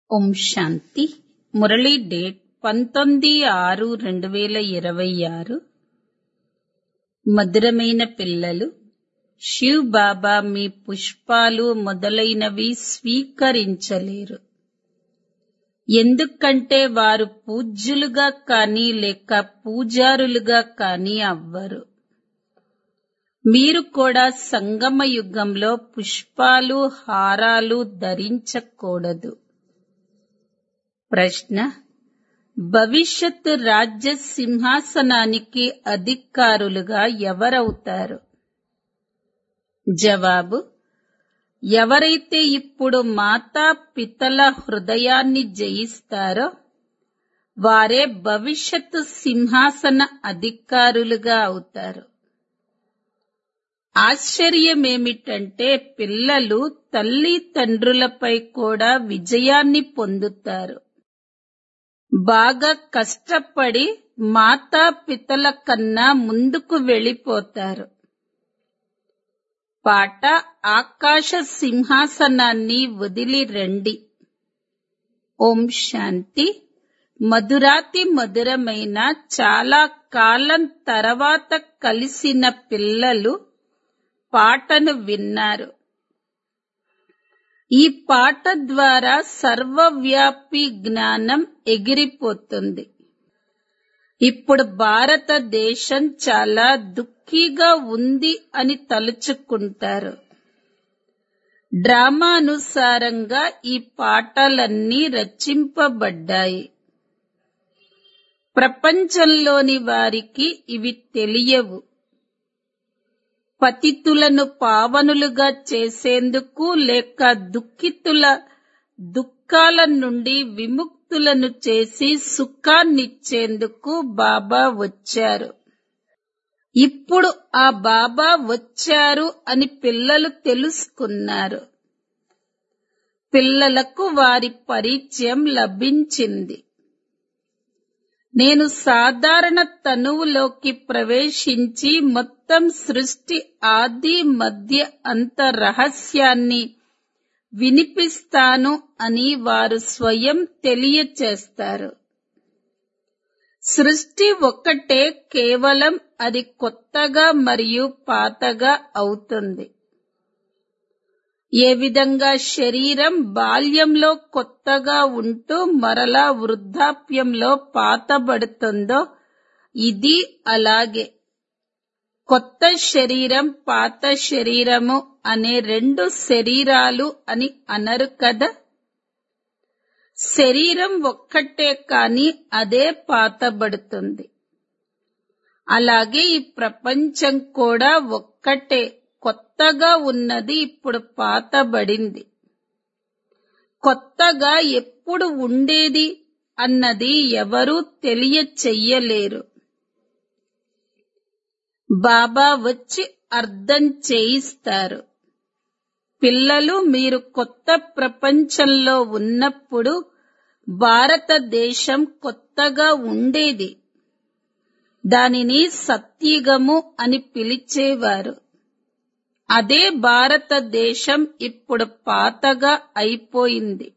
ఓం శాంతి Murali date పంతొమ్మిది ఆరు రెండు వేల ఇరవై ఆరు మధురమైన పిల్లలు శివ్ బాబా మీ పుష్పాలు మొదలైనవి స్వీకరించలేరు ఎందుకంటే వారు పూజ్యులుగా కానీ లేక పూజారులుగా కానీ అవ్వరు మీరు కూడా సంగమ యుగంలో పుష్పాలు హారాలు ధరించకూడదు ప్రశ్న భవిష్యత్తు రాజ్య సింహాసనానికి అధికారులుగా ఎవరవుతారు జవాబు ఎవరైతే ఇప్పుడు మాతా పితల హృదయాన్ని జయిస్తారో వారే భవిష్యత్తు సింహాసన అధికారులుగా అవుతారు ఆశ్చర్యమేమిటంటే పిల్లలు తల్లి తండ్రులపై కూడా విజయాన్ని పొందుతారు బాగా కష్టపడి మాతా పితల కన్నా ముందుకు వెళ్ళిపోతారు పాట ఆకాశ సింహాసనాన్ని వదిలి రండి ఓం శాంతి మధురాతి మధురమైన చాలా కాలం తర్వాత కలిసిన పిల్లలు పాటను విన్నారు ఈ పాట ద్వారా సర్వవ్యాపి జ్ఞానం ఎగిరిపోతుంది ఇప్పుడు భారతదేశం చాలా దుఃఖీగా ఉంది అని తలుచుకుంటారు డ్రామానుసారంగా ఈ పాటలన్నీ రచింపబడ్డాయి ప్రపంచంలోని వారికి ఇవి తెలియవు పతితులను పావనులుగా చేసేందుకు లేక దుఃఖితుల దుఃఖాల నుండి విముక్తులను చేసి సుఖాన్నిచ్చేందుకు బాబా వచ్చారు ఇప్పుడు ఆ బాబా వచ్చారు అని పిల్లలు తెలుసుకున్నారు పిల్లలకు వారి పరిచయం లభించింది నేను సాధారణ తనువులోకి ప్రవేశించి మొత్తం సృష్టి ఆది మధ్య అంత రహస్యాన్ని వినిపిస్తాను అని వారు స్వయం తెలియచేస్తారు సృష్టి ఒక్కటే కేవలం అది కొత్తగా మరియు పాతగా అవుతుంది ఏ విధంగా శరీరం బాల్యంలో కొత్తగా ఉంటూ మరలా వృద్ధాప్యంలో పాతబడుతుందో ఇది అలాగే కొత్త శరీరం పాత శరీరము అనే రెండు శరీరాలు అని అనరు కదా శరీరం ఒక్కటే కాని అదే పాతబడుతుంది అలాగే ఈ ప్రపంచం కూడా ఒక్కటే కొత్తగా ఉన్నది ఇప్పుడు పాతబడింది కొత్తగా ఎప్పుడు ఉండేది అన్నది ఎవరూ తెలియచెయ్యలేరు బాబా వచ్చి అర్థం చేయిస్తారు పిల్లలు మీరు కొత్త ప్రపంచంలో ఉన్నప్పుడు భారతదేశం కొత్తగా ఉండేది దానిని సత్యుగము అని పిలిచేవారు అదే భారతదేశం ఇప్పుడు పాతగా అయిపోయింది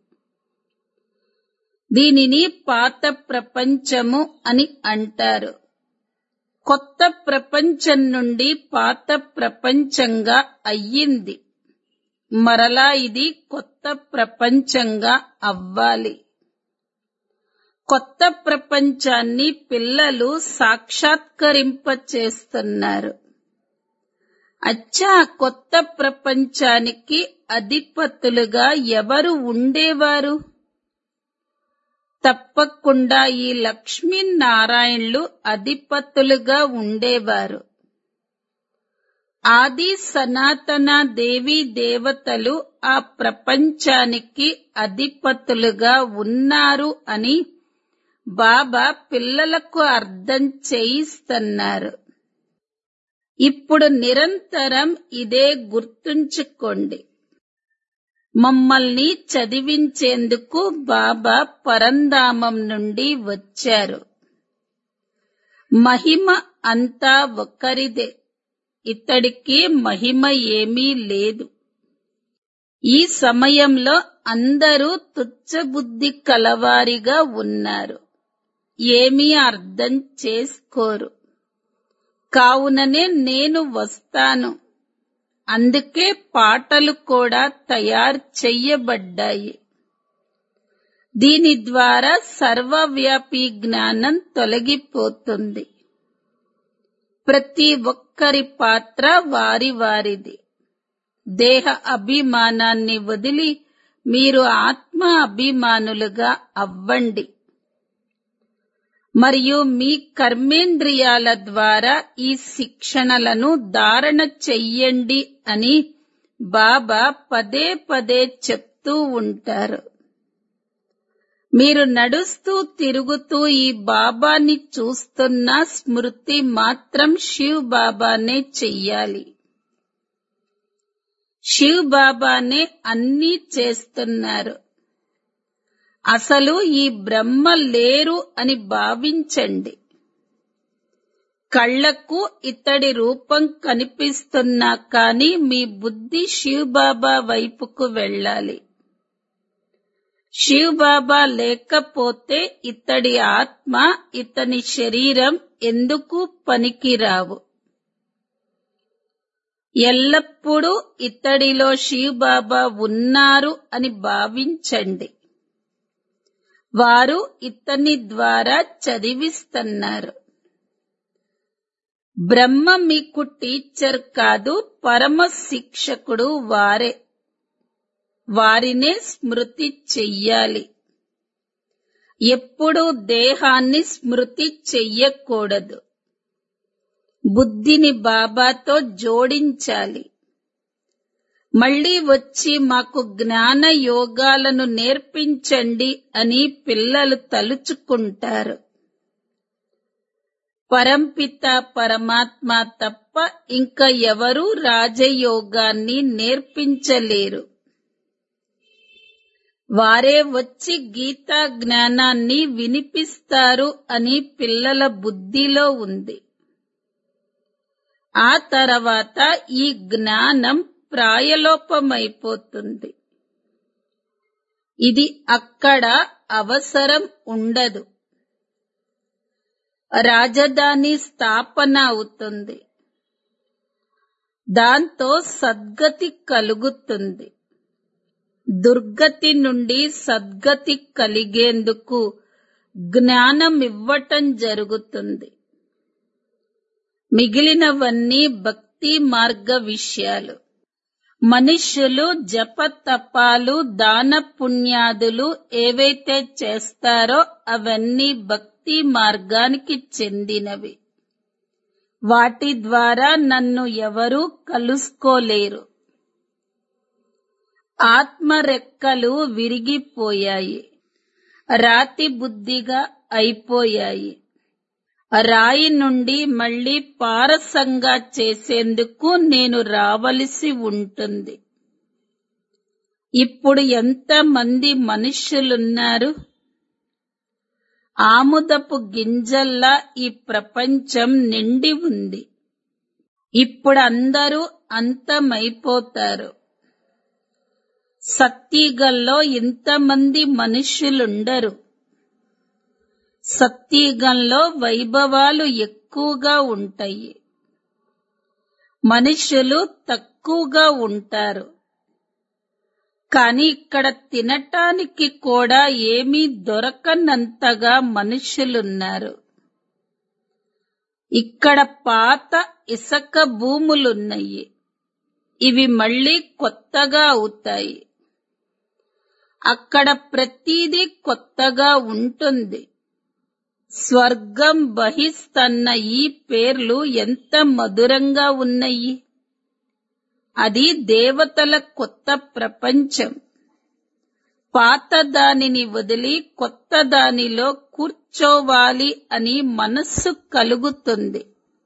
దీనిని పాత ప్రపంచము అని అంటారు కొత్త ప్రపంచం నుండి పాత ప్రపంచంగా అయ్యింది మరలా ఇది కొత్త ప్రపంచంగా అవ్వాలి కొత్త ప్రపంచాన్ని పిల్లలు సాక్షాత్కరింప చేస్తున్నారు అచ్చా కొత్త ప్రపంచానికి అధిపతులుగా ఎవరు ఉండేవారు తప్పకుండా ఈ లక్ష్మీనారాయణులు అధిపతులుగా ఉండేవారు ఆది సనాతన దేవీ దేవతలు ఆ ప్రపంచానికి అధిపతులుగా ఉన్నారు అని బాబా పిల్లలకు అర్థం చేయిస్తున్నారు ఇప్పుడు నిరంతరం ఇదే గుర్తుంచుకోండి మమ్మల్ని చదివించేందుకు బాబా పరంధామం నుండి వచ్చారు మహిమ అంతా ఒకరిదే ఇతడికి మహిమ ఏమీ లేదు ఈ సమయంలో అందరూ తుచ్చబుద్ధి కలవారిగా ఉన్నారు ఏమీ అర్థం చేసుకోరు కావుననే నేను వస్తాను అందుకే పాటలు కూడా తయారు చెయ్యబడ్డాయి దీని ద్వారా సర్వవ్యాపీ జ్ఞానం తొలగిపోతుంది ప్రతి ఒక్కరి పాత్ర వారి వారిది దేహ అభిమానాన్ని వదిలి మీరు ఆత్మ అభిమానులుగా అవ్వండి మరియు మీ కర్మేంద్రియాల ద్వారా ఈ శిక్షణలను ధారణ చెయ్యండి అని బాబా పదే పదే చెప్తూ ఉంటారు మీరు నడుస్తూ తిరుగుతూ ఈ బాబాని చూస్తున్న స్మృతి మాత్రం శివ్ బాబానే చెయ్యాలి శివ్ బాబానే అన్నీ చేస్తున్నారు అసలు ఈ బ్రహ్మ లేరు అని భావించండి కళ్లకు ఇతడి రూపం కనిపిస్తున్నా కానీ మీ బుద్ధి శివ్ బాబా వైపుకు వెళ్ళాలి శివ్ బాబా లేకపోతే ఇతడి ఆత్మ ఇతని శరీరం ఎందుకు పనికిరావు ఎల్లప్పుడూ ఇతడిలో శివ్ బాబా ఉన్నారు అని భావించండి వారు ఇతని ద్వారా చదివిస్తున్నారు బ్రహ్మ మీకు టీచర్ కాదు పరమ శిక్షకుడు వారే వారినే స్మృతి చెయ్యాలి ఎప్పుడూ దేహాన్ని స్మృతి చెయ్యకూడదు బుద్ధిని బాబాతో జోడించాలి మళ్ళీ వచ్చి మాకు జ్ఞాన యోగాలను నేర్పించండి అని పిల్లలు తలుచుకుంటారు పరంపిత పరమాత్మ తప్ప ఇంకా ఎవరూ రాజయోగాన్ని నేర్పించలేరు వారే వచ్చి గీతా జ్ఞానాన్ని వినిపిస్తారు అని పిల్లల బుద్ధిలో ఉంది ఆ తర్వాత ఈ జ్ఞానం ప్రాయలోపమైపోతుంది ఇది అక్కడ అవసరం ఉండదు రాజధాని స్థాపన అవుతుంది దాంతో సద్గతి కలుగుతుంది దుర్గతి నుండి సద్గతి కలిగేందుకు జ్ఞానం ఇవ్వటం జరుగుతుంది మిగిలినవన్నీ భక్తి మార్గ విషయాలు మనుష్యులు జప తపాలు దాన పుణ్యాదులు ఏవైతే చేస్తారో అవన్నీ భక్తి మార్గానికి చెందినవి వాటి ద్వారా నన్ను ఎవరూ కలుసుకోలేరు ఆత్మరెక్కలు విరిగిపోయాయి రాతి బుద్ధిగా అయిపోయాయి రాయి నుండి మళ్ళీ పారసంగా చేసేందుకు నేను రావలసి ఉంటుంది ఇప్పుడు ఎంత మంది మనుష్యులున్నారు ఆముదపు గింజల్లా ఈ ప్రపంచం నిండి ఉంది ఇప్పుడు అందరూ అంతమైపోతారు సత్యగల్లో ఇంతమంది మనుష్యులుండరు సత్యగంలో వైభవాలు ఎక్కువగా ఉంటాయి మనుషులు తక్కువగా ఉంటారు కాని ఇక్కడ తినటానికి కూడా ఏమీ దొరకనంతగా మనుషులున్నారు ఇక్కడ పాత ఇసక భూములున్నాయి ఇవి మళ్ళీ కొత్తగా అవుతాయి అక్కడ ప్రతిదీ కొత్తగా ఉంటుంది స్వర్గం బహిస్తన్న ఈ పేర్లు ఎంత మధురంగా ఉన్నాయి అది దేవతల కొత్త ప్రపంచం పాత దానిని వదిలి కొత్త దానిలో కూర్చోవాలి అని మనస్సు కలుగుతుంది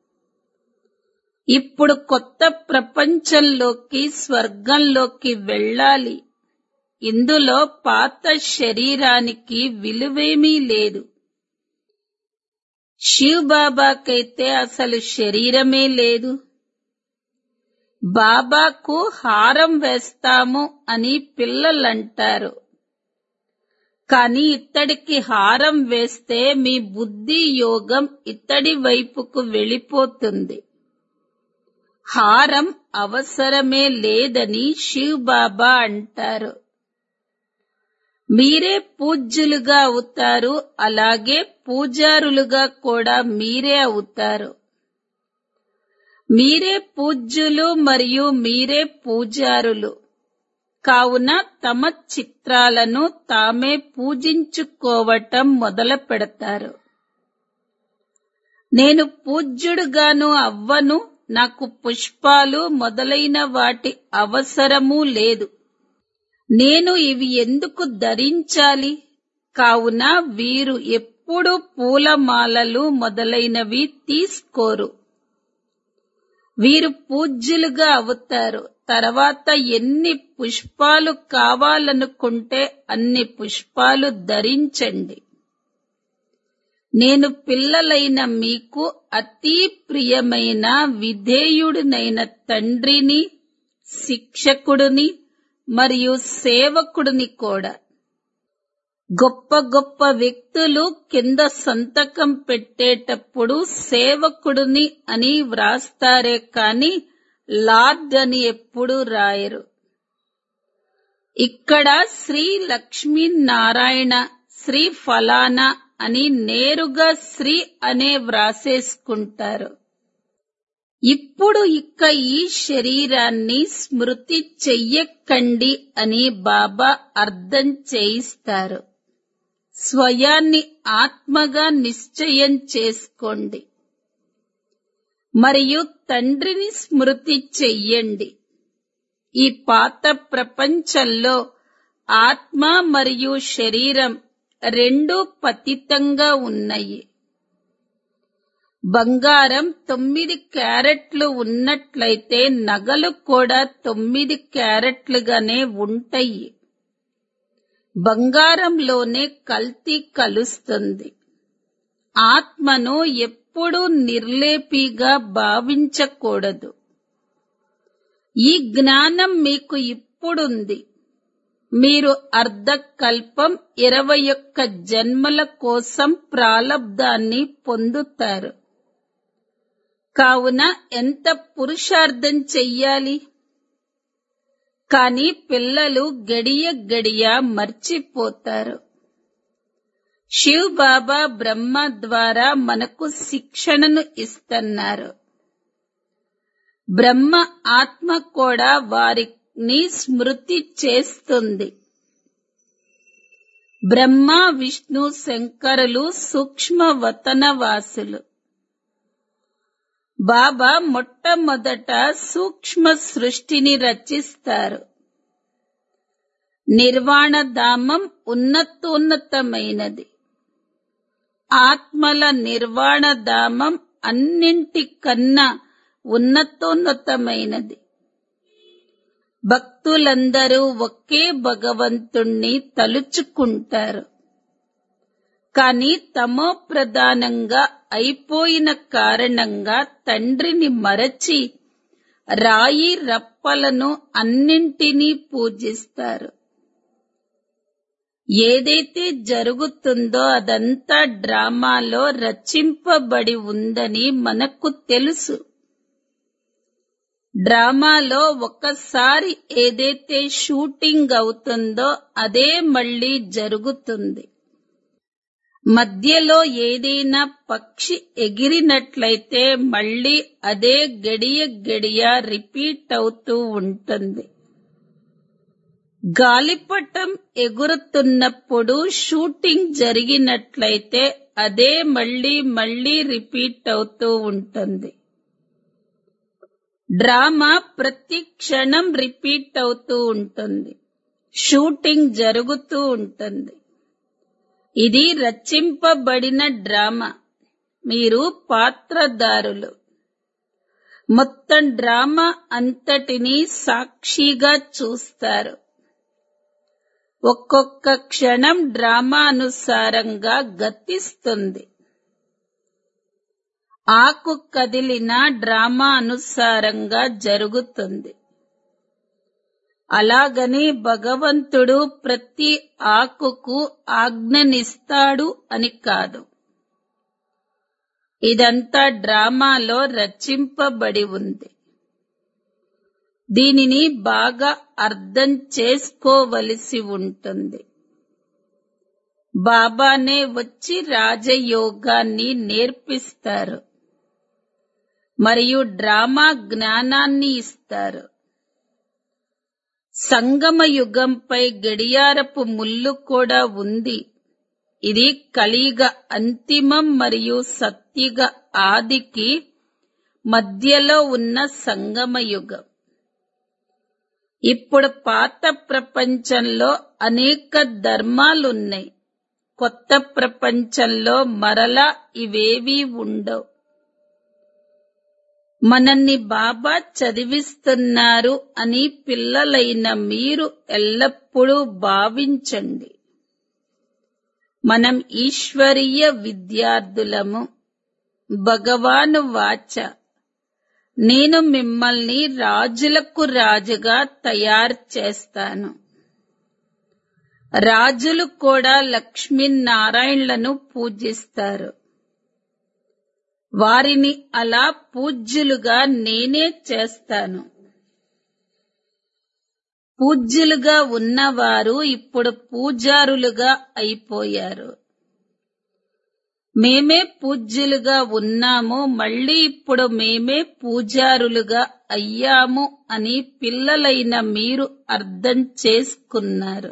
ఇప్పుడు కొత్త ప్రపంచంలోకి స్వర్గంలోకి వెళ్ళాలి ఇందులో పాత శరీరానికి విలువేమీ లేదు శివ్ బాబాకైతే అసలు శరీరమే లేదు బాబాకు హారం వేస్తాము అని పిల్లలంటారు కాని ఇత్తడికి హారం వేస్తే మీ బుద్ధి యోగం ఇత్తడి వైపుకు వెళ్ళిపోతుంది హారం అవసరమే లేదని శివ్ బాబా అంటారు మీరే పూజ్యులుగా అవుతారు అలాగే పూజారులుగా కూడా మీరే అవుతారు మీరే పూజ్యులు మరియు మీరే పూజారులు కావున తమ చిత్రాలను తామే పూజించుకోవటం మొదలు పెడతారు నేను పూజ్యుడుగాను అవ్వను నాకు పుష్పాలు మొదలైన వాటి అవసరమూ లేదు నేను ఇవి ఎందుకు ధరించాలి కావున వీరు ఎప్పుడు పూలమాలలు మొదలైనవి తీసుకోరు వీరు పూజ్యులుగా అవుతారు తర్వాత ఎన్ని పుష్పాలు కావాలనుకుంటే అన్ని పుష్పాలు ధరించండి నేను పిల్లలైన మీకు అతి ప్రియమైన విధేయుడినైన తండ్రిని శిక్షకుడిని మరియు సేవకుడిని కూడా గొప్ప గొప్ప వ్యక్తులు కింద సంతకం పెట్టేటప్పుడు సేవకుడిని అని వ్రాస్తారే కాని లార్డ్ అని ఎప్పుడూ రాయరు ఇక్కడ శ్రీ లక్ష్మీనారాయణ శ్రీ ఫలానా అని నేరుగా శ్రీ అనే వ్రాసేసుకుంటారు ఇప్పుడు ఇక ఈ శరీరాన్ని స్మృతి చెయ్యకండి అని బాబా అర్థం చేయిస్తారు స్వయాన్ని ఆత్మగా నిశ్చయం చేసుకోండి మరియు తండ్రిని స్మృతి చెయ్యండి ఈ పాత ప్రపంచంలో ఆత్మ మరియు శరీరం రెండు పతితంగా ఉన్నాయి బంగారం తొమ్మిది క్యారెట్లు ఉన్నట్లయితే నగలు కూడా తొమ్మిది క్యారెట్లుగానే ఉంటాయి బంగారంలోనే కల్తీ కలుస్తుంది ఆత్మను ఎప్పుడూ నిర్లేపిగా భావించకూడదు ఈ జ్ఞానం మీకు ఇప్పుడుంది మీరు అర్ధకల్పం ఇరవై ఒక్క జన్మల కోసం ప్రాలబ్ధాన్ని పొందుతారు కావున ఎంత పురుషార్థం చెయ్యాలి కాని పిల్లలు గడియ గడియ మర్చిపోతారు శివ్ బాబా బ్రహ్మ ద్వారా మనకు శిక్షణను ఇస్తున్నారు బ్రహ్మ ఆత్మ కూడా వారిని స్మృతి చేస్తుంది బ్రహ్మ విష్ణు శంకరులు సూక్ష్మ వతనవాసులు బాబా మొట్టమొదట సూక్ష్మ సృష్టిని రచిస్తారు నిర్వాణధామం ఉన్నతోన్నతమైనది ఆత్మల నిర్వాణధామం అన్నింటికన్నా ఉన్నతోన్నతమైనది భక్తులందరూ ఒకే భగవంతుణ్ణి తలుచుకుంటారు కాని తమో ప్రధానంగా అయిపోయిన కారణంగా తండ్రిని మరచి రాయి రప్పలను అన్నింటినీ పూజిస్తారు ఏదైతే జరుగుతుందో అదంతా డ్రామాలో రచింపబడి ఉందని మనకు తెలుసు డ్రామాలో ఒక్కసారి ఏదైతే షూటింగ్ అవుతుందో అదే మళ్ళీ జరుగుతుంది మధ్యలో ఏదైనా పక్షి ఎగిరినట్లయితే మళ్ళీ అదే గడియ గడియ రిపీట్ అవుతూ ఉంటుంది గాలిపటం ఎగురుతున్నప్పుడు షూటింగ్ జరిగినట్లయితే అదే మళ్ళీ మళ్ళీ రిపీట్ అవుతూ ఉంటుంది డ్రామా ప్రతి క్షణం రిపీట్ అవుతూ ఉంటుంది షూటింగ్ జరుగుతూ ఉంటుంది ఇది రచింపబడిన డ్రామా మీరు పాత్రదారులు మొత్తం డ్రామా అంతటినీ సాక్షిగా చూస్తారు ఒక్కొక్క క్షణం డ్రామా అనుసారంగా గతిస్తుంది ఆకు కదిలిన డ్రామా అనుసారంగా జరుగుతుంది అలాగని భగవంతుడు ప్రతి ఆకుకు ఆజ్ఞనిస్తాడు అని కాదు ఇదంతా డ్రామాలో రచింపబడి ఉంది దీనిని బాగా అర్థం చేసుకోవలసి ఉంటుంది బాబానే వచ్చి రాజయోగాన్ని నేర్పిస్తారు మరియు డ్రామా జ్ఞానాన్ని ఇస్తారు సంగమ యుగంపై గడియారపు ముళ్ళు కూడా ఉంది ఇది కలిగ అంతిమం మరియు సత్యుగ ఆదికి మధ్యలో ఉన్న సంగమ యుగం ఇప్పుడు పాత ప్రపంచంలో అనేక ధర్మాలున్నాయి కొత్త ప్రపంచంలో మరలా ఇవేవీ ఉండవు మనల్ని బాబా చదివిస్తున్నారు అని పిల్లలైన మీరు ఎల్లప్పుడూ భావించండి మనం ఈశ్వరీయ విద్యార్థులము భగవాను వాచ నేను మిమ్మల్ని రాజులకు రాజుగా తయారు చేస్తాను రాజులు కూడా లక్ష్మీనారాయణలను పూజిస్తారు వారిని అలా పూజ్యులుగా నేనే చేస్తాను పూజ్యులుగా ఉన్నవారు ఇప్పుడు పూజారులుగా అయిపోయారు మేమే పూజ్యులుగా ఉన్నాము మళ్ళీ ఇప్పుడు మేమే పూజారులుగా అయ్యాము అని పిల్లలైన మీరు అర్థం చేసుకున్నారు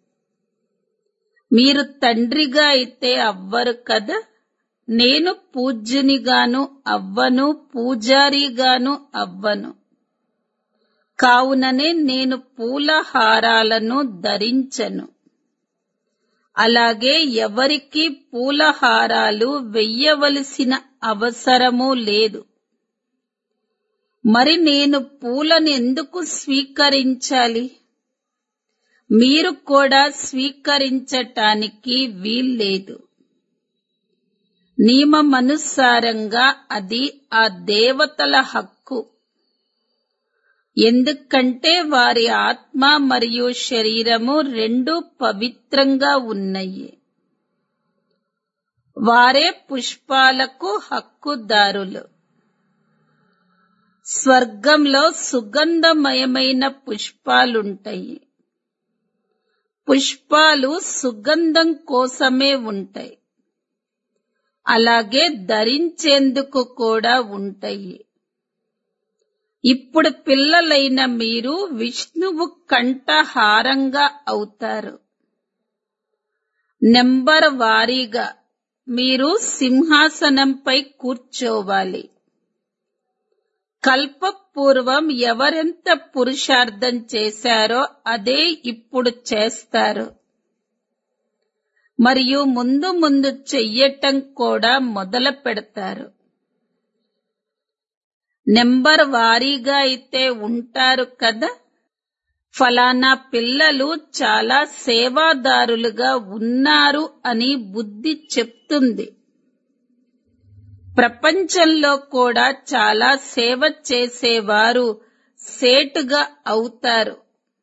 మీరు తండ్రిగా అయితే అవ్వరు కదా నేను పూజ్యునిగాను అవ్వను పూజారిగాను అవ్వను కావుననే నేను పూల హారాలను ధరించను అలాగే ఎవరికి పూలహారాలు వెయ్యవలసిన అవసరమూ లేదు మరి నేను పూలను ఎందుకు స్వీకరించాలి మీరు కూడా స్వీకరించటానికి వీల్లేదు నియమమనుసారంగా అది ఆ దేవతల హక్కు ఎందుకంటే వారి ఆత్మ మరియు శరీరము రెండు పవిత్రంగా ఉన్నాయి వారే పుష్పాలకు హక్కుదారులు స్వర్గంలో సుగంధమయమైన పుష్పాలుంటాయి పుష్పాలు సుగంధం కోసమే ఉంటాయి అలాగే ధరించేందుకు కూడా ఉంటాయి ఇప్పుడు పిల్లలైన మీరు విష్ణువు కంఠహారంగా అవుతారు నెంబర్ వారీగా మీరు సింహాసనంపై కూర్చోవాలి కల్పపూర్వం ఎవరెంత పురుషార్థం చేశారో అదే ఇప్పుడు చేస్తారు మరియు ముందు ముందు చెయ్యటం కూడా మొదలు పెడతారు నెంబర్ వారీగా అయితే ఉంటారు కదా ఫలానా పిల్లలు చాలా సేవాదారులుగా ఉన్నారు అని బుద్ధి చెప్తుంది ప్రపంచంలో కూడా చాలా సేవ చేసేవారు సేటుగా అవుతారు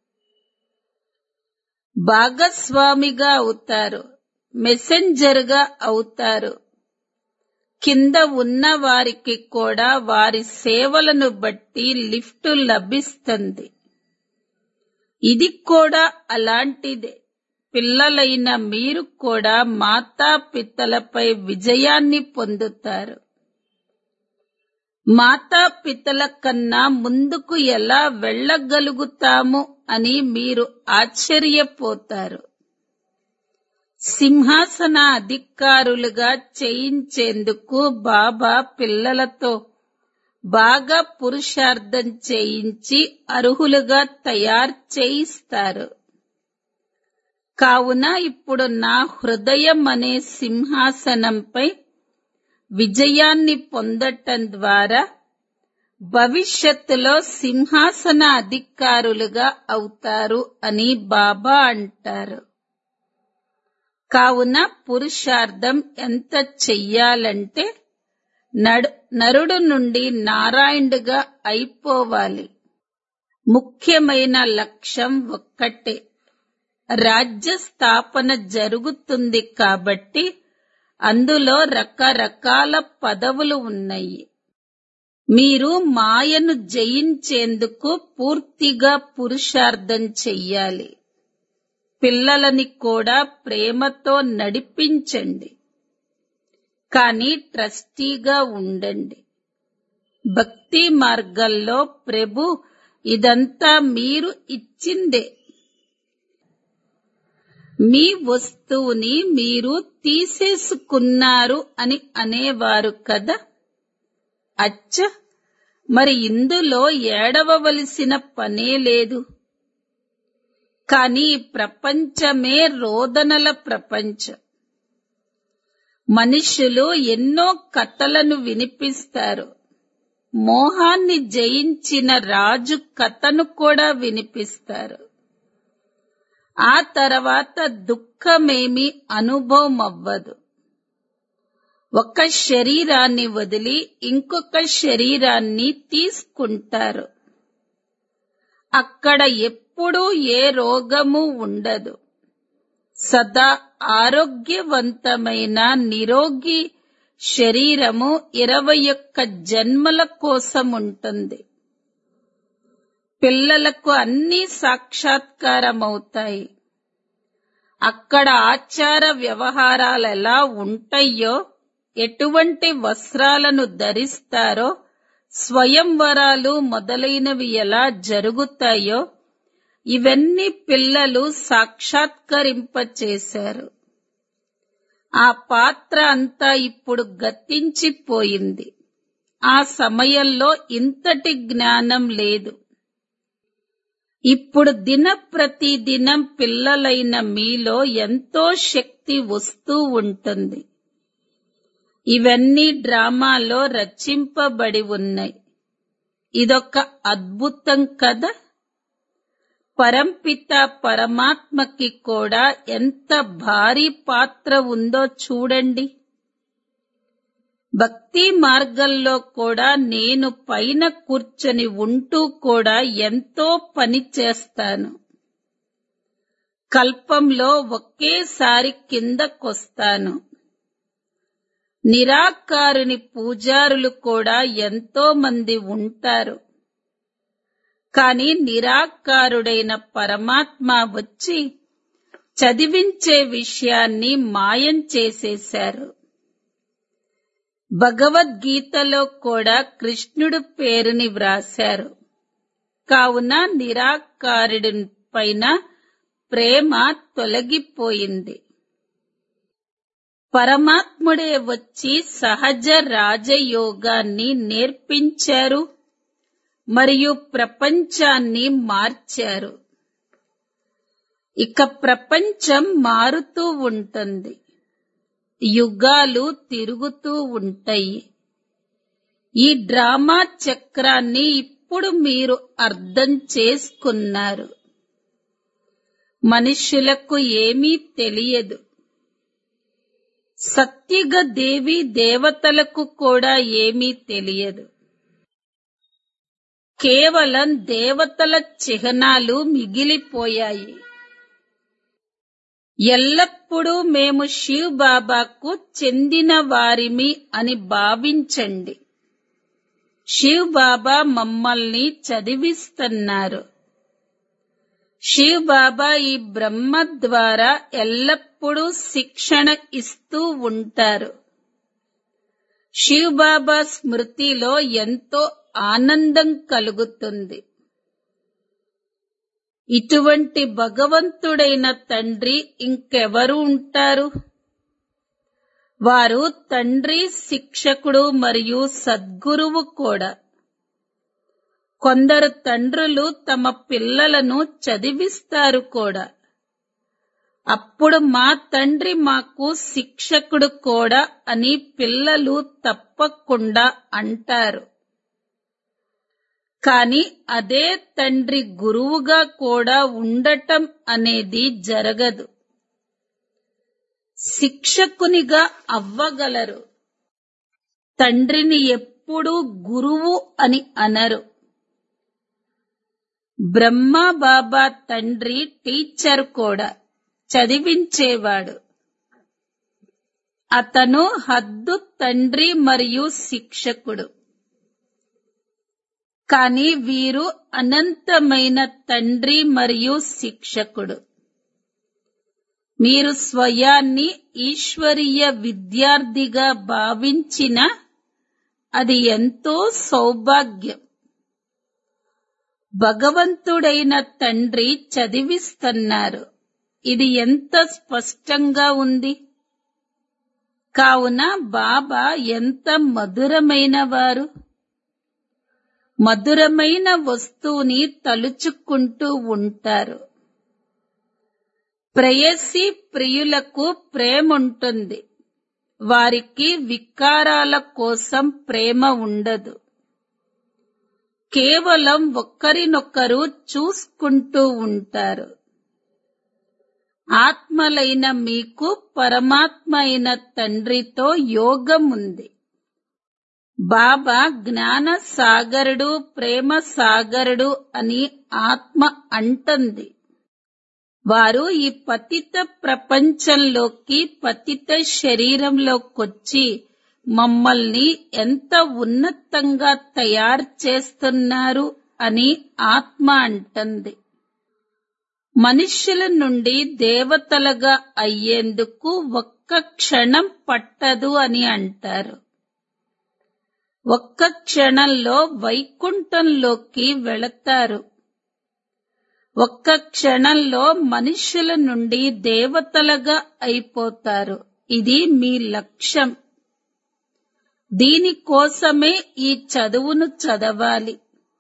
భాగస్వామిగా అవుతారు మెసెంజర్గా అవుతారు కింద ఉన్న వారికి కూడా వారి సేవలను బట్టి లిఫ్ట్ లభిస్తుంది ఇది కూడా అలాంటిదే పిల్లలైన మీరు కూడా మాతాపితలపై విజయాన్ని పొందుతారు మాతాపితల కన్నా ముందుకు ఎలా వెళ్ళగలుగుతాము అని మీరు ఆశ్చర్యపోతారు సింహాసన అధికారులుగా చేయించేందుకు బాబా పిల్లలతో బాగా పురుషార్థం చేయించి అర్హులుగా తయారు చేయిస్తారు కావున ఇప్పుడు నా హృదయం అనే సింహాసనంపై విజయాన్ని పొందటం ద్వారా భవిష్యత్తులో సింహాసన అధికారులుగా అవుతారు అని బాబా అంటారు కావున పురుషార్థం ఎంత చెయ్యాలంటే నడు నరుడు నుండి నారాయణుడుగా అయిపోవాలి ముఖ్యమైన లక్ష్యం ఒక్కటే రాజ్య స్థాపన జరుగుతుంది కాబట్టి అందులో రకరకాల పదవులు ఉన్నాయి మీరు మాయను జయించేందుకు పూర్తిగా పురుషార్థం చెయ్యాలి పిల్లలని కూడా ప్రేమతో నడిపించండి కానీ ట్రస్టీగా ఉండండి భక్తి మార్గంలో ప్రభు ఇదంతా మీరు ఇచ్చిందే మీ వస్తువుని మీరు తీసేసుకున్నారు అని అనేవారు కదా అచ్చ మరి ఇందులో ఏడవవలసిన పనే లేదు కానీ ఈ ప్రపంచమే రోదనల ప్రపంచం మనుషులు ఎన్నో కథలను వినిపిస్తారు మోహాన్ని జయించిన రాజు కథను కూడా వినిపిస్తారు ఆ తర్వాత దుఃఖమేమి అనుభవం అవ్వదు ఒక శరీరాన్ని వదిలి ఇంకొక శరీరాన్ని తీసుకుంటారు అక్కడ ఎప్పుడూ ఏ రోగము ఉండదు సదా ఆరోగ్యవంతమైన నిరోగి శరీరము ఇరవై ఒక్క జన్మల కోసం ఉంటుంది పిల్లలకు అన్ని సాక్షాత్కారమవుతాయి అక్కడ ఆచార వ్యవహారాలు ఎలా ఉంటాయో ఎటువంటి వస్త్రాలను ధరిస్తారో స్వయంవరాలు మొదలైనవి ఎలా జరుగుతాయో ఇవన్నీ పిల్లలు సాక్షాత్కరింపచేశారు ఆ పాత్ర అంతా ఇప్పుడు గతించిపోయింది ఆ సమయంలో ఇంతటి జ్ఞానం లేదు ఇప్పుడు దిన ప్రతిదినం పిల్లలైన మీలో ఎంతో శక్తి వస్తూ ఉంటుంది ఇవన్నీ డ్రామాలో రచింపబడి ఉన్నాయి ఇదొక అద్భుతం కదా పరంపిత పరమాత్మకి కూడా ఎంత భారీ పాత్ర ఉందో చూడండి భక్తి మార్గంలో కూడా నేను పైన కూర్చొని ఉంటూ కూడా ఎంతో పని చేస్తాను కల్పంలో ఒకేసారి కిందకొస్తాను నిరాకారుని పూజారులు కూడా ఎంతో మంది ఉంటారు కాని నిరాకారుడైన పరమాత్మ వచ్చి చదివించే విషయాన్ని మాయం చేసేశారు భగవద్గీతలో కూడా కృష్ణుడు పేరుని వ్రాశారు కావున నిరాకారుడి పైన ప్రేమ తొలగిపోయింది పరమాత్ముడే వచ్చి సహజ రాజయోగాన్ని నేర్పించారు మరియు ప్రపంచాన్ని మార్చారు ఇక ప్రపంచం మారుతూ ఉంటుంది యుగాలు తిరుగుతూ ఉంటాయి ఈ డ్రామా చక్రాన్ని ఇప్పుడు మీరు అర్థం చేసుకున్నారు మనుష్యులకు ఏమీ తెలియదు సత్యగ దేవి దేవతలకు కూడా ఏమీ తెలియదు కేవలం దేవతల చిహ్నాలు మిగిలిపోయాయి ఎల్లప్పుడూ మేము శివ్ బాబాకు చెందిన వారిమి అని భావించండి శివ్ బాబా మమ్మల్ని చదివిస్తున్నారు శివ్ బాబా ఈ బ్రహ్మ ద్వారా ఎల్లప్పుడూ శిక్షణ ఇస్తూ ఉంటారు శివ్ బాబా స్మృతిలో ఎంతో ఆనందం కలుగుతుంది ఇటువంటి భగవంతుడైన తండ్రి ఇంకెవరు ఉంటారు వారు తండ్రి శిక్షకుడు మరియు సద్గురువు కూడా కొందరు తండ్రులు తమ పిల్లలను చదివిస్తారు కూడా అప్పుడు మా తండ్రి మాకు శిక్షకుడు కూడా అని పిల్లలు తప్పకుండా అంటారు కాని అదే తండ్రి గురువుగా కూడా ఉండటం అనేది జరగదు శిక్షకునిగా అవ్వగలరు తండ్రిని ఎప్పుడూ గురువు అని అనరు బ్రహ్మ బాబా తండ్రి టీచర్ కూడా చదివించేవాడు అతను హద్దు తండ్రి మరియు శిక్షకుడు కాని వీరు అనంతమైన తండ్రి మరియు శిక్షకుడు మీరు స్వయాన్ని ఈశ్వరీయ విద్యార్థిగా భావించిన అది ఎంతో సౌభాగ్యం భగవంతుడైన తండ్రి చదివిస్తున్నారు ఇది ఎంత స్పష్టంగా ఉంది కావున బాబా ఎంత మధురమైన వారు మధురమైన వస్తువుని తలుచుకుంటూ ఉంటారు ప్రేయసి ప్రియులకు ప్రేముంటుంది వారికి వికారాల కోసం ప్రేమ ఉండదు కేవలం ఒక్కరినొక్కరు చూసుకుంటూ ఉంటారు ఆత్మలైన మీకు పరమాత్మ అయిన తండ్రితో యోగం ఉంది బాబా జ్ఞాన సాగరుడు ప్రేమ సాగరుడు అని ఆత్మ అంటుంది వారు ఈ పతిత ప్రపంచంలోకి పతిత శరీరంలోకొచ్చి మమ్మల్ని ఎంత ఉన్నతంగా తయారు చేస్తున్నారు అని ఆత్మ అంటుంది మనుష్యుల నుండి దేవతలుగా అయ్యేందుకు ఒక్క క్షణం పట్టదు అని అంటారు ఒక్క క్షణంలో వైకుంఠంలోకి వెళతారు ఒక్క క్షణంలో మనుష్యుల నుండి దేవతలుగా అయిపోతారు ఇది మీ లక్ష్యం దీనికోసమే ఈ చదువును చదవాలి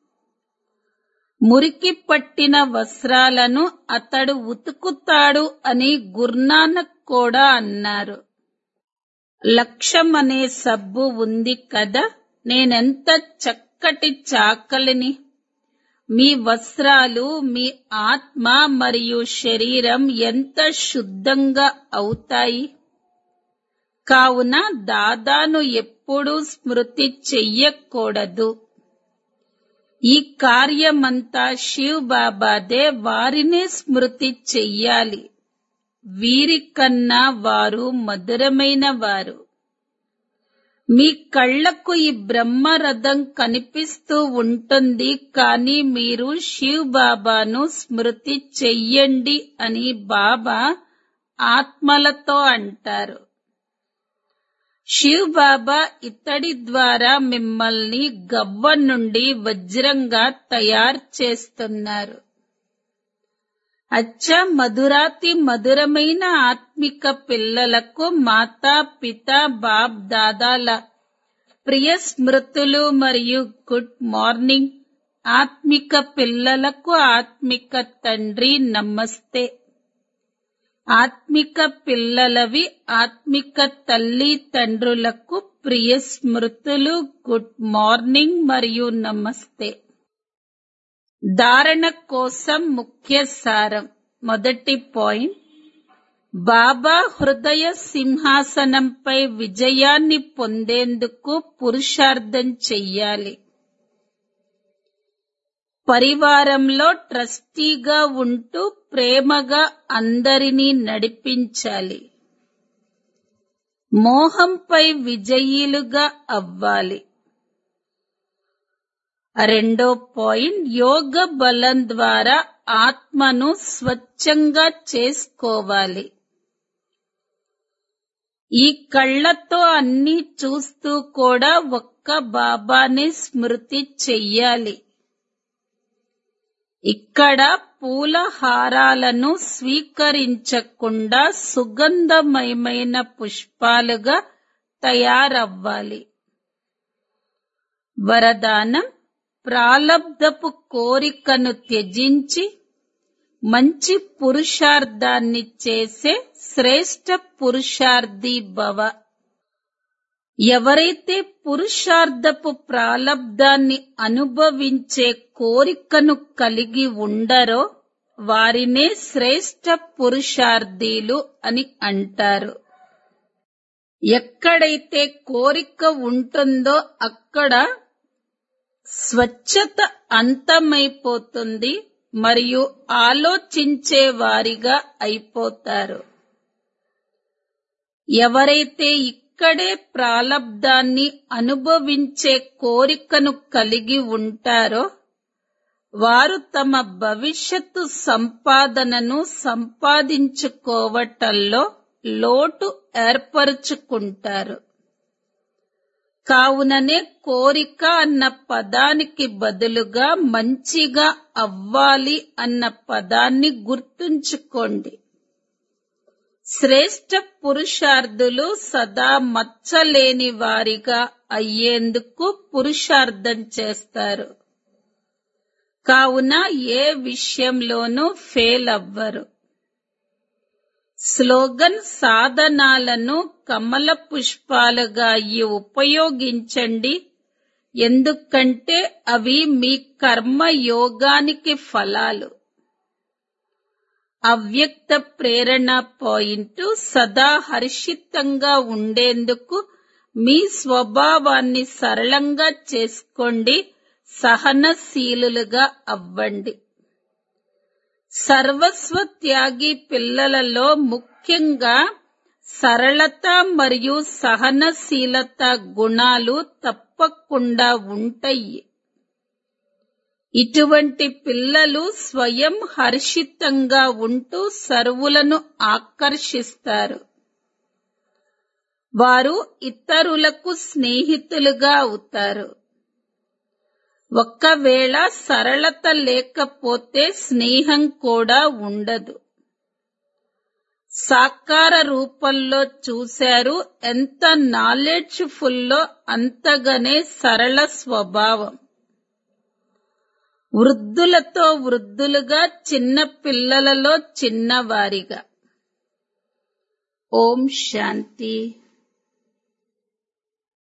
మురికి పట్టిన వస్త్రాలను అతడు ఉతుకుతాడు అని గుర్నానక్ కూడా అన్నారు లక్ష్యం అనే సబ్బు ఉంది కదా నేనెంత చక్కటి చాకలిని మీ వస్త్రాలు మీ ఆత్మ మరియు శరీరం ఎంత శుద్ధంగా అవుతాయి కావున దాదాను ఎప్పుడూ స్మృతి చెయ్యకూడదు ఈ కార్యమంతా శివ్ బాబాదే వారినే స్మృతి చెయ్యాలి వీరికన్నా వారు మధురమైన వారు మీ కళ్లకు ఈ బ్రహ్మరథం కనిపిస్తూ ఉంటుంది కానీ మీరు శివ్ బాబాను స్మృతి చెయ్యండి అని బాబా ఆత్మలతో అంటారు శివ్ బాబా ఇతడి ద్వారా మిమ్మల్ని గవ్వ నుండి వజ్రంగా తయారు చేస్తున్నారు అచ్చ మధురాతి మధురమైన ఆత్మిక పిల్లలకు మాతా పిత బాప్ దాదాల ప్రియ స్మృతులు మరియు గుడ్ మార్నింగ్ ఆత్మిక పిల్లలకు ఆత్మిక తండ్రి నమస్తే ఆత్మిక పిల్లలవి ఆత్మిక తల్లి తండ్రులకు ప్రియ స్మృతులు గుడ్ మార్నింగ్ మరియు నమస్తే ధారణ కోసం ముఖ్య సారం మొదటి పాయింట్ బాబా హృదయ సింహాసనంపై విజయాన్ని పొందేందుకు పురుషార్థం చెయ్యాలి పరివారంలో ట్రస్టీగా ఉంటూ ప్రేమగా అందరినీ నడిపించాలి మోహంపై విజయీలుగా అవ్వాలి రెండో పాయింట్ యోగ బలం ద్వారా ఆత్మను స్వచ్ఛంగా చేసుకోవాలి ఈ కళ్ళతో అన్ని చూస్తూ కూడా ఒక్క బాబాని స్మృతి చెయ్యాలి ఇక్కడ పూల హారాలను స్వీకరించకుండా సుగంధమయమైన పుష్పాలుగా తయారవ్వాలి వరదానం ప్రాలబ్ధపు కోరికను త్యజించి మంచి పురుషార్థాన్ని చేసే శ్రేష్ట పురుషార్థి భవ ఎవరైతే పురుషార్థపు ప్రాలబ్ధాన్ని అనుభవించే కోరికను కలిగి ఉండరో వారినే శ్రేష్ట పురుషార్థీలు అని అంటారు ఎక్కడైతే కోరిక ఉంటుందో అక్కడ స్వచ్ఛత అంతమైపోతుంది మరియు ఆలోచించే వారిగా అయిపోతారు ఎవరైతే ఇక్కడే ప్రాలబ్ధాన్ని అనుభవించే కోరికను కలిగి ఉంటారో వారు తమ భవిష్యత్తు సంపాదనను సంపాదించుకోవటంలో లోటు ఏర్పరుచుకుంటారు కావుననే కోరిక అన్న పదానికి బదులుగా మంచిగా అవ్వాలి అన్న పదాన్ని గుర్తుంచుకోండి శ్రేష్ఠ పురుషార్థులు సదా మచ్చలేని వారిగా అయ్యేందుకు పురుషార్థం చేస్తారు కావున ఏ విషయంలోనూ ఫెయిల్ అవ్వరు స్లోగన్ సాధనాలను కమల పుష్పాలుగా అయ్యి ఉపయోగించండి ఎందుకంటే అవి మీ కర్మ యోగానికి ఫలాలు అవ్యక్త ప్రేరణ పాయింట్ సదా హర్షితంగా ఉండేందుకు మీ స్వభావాన్ని సరళంగా చేసుకోండి సహనశీలులుగా అవ్వండి సర్వస్వ త్యాగి పిల్లలలో ముఖ్యంగా సరళత మరియు సహనశీలత గుణాలు తప్పకుండా ఉంటాయి ఇటువంటి పిల్లలు స్వయం హర్షితంగా ఉంటూ సర్వులను ఆకర్షిస్తారు వారు ఇతరులకు స్నేహితులుగా అవుతారు ఒక్కవేళ సరళత లేకపోతే స్నేహం కూడా ఉండదు సాకార రూపంలో చూశారు ఎంత నాలెడ్జ్ఫుల్లో అంతగానే సరళ స్వభావం వృద్ధులతో వృద్ధులుగా చిన్న పిల్లలలో చిన్నవారిగా ఓం శాంతి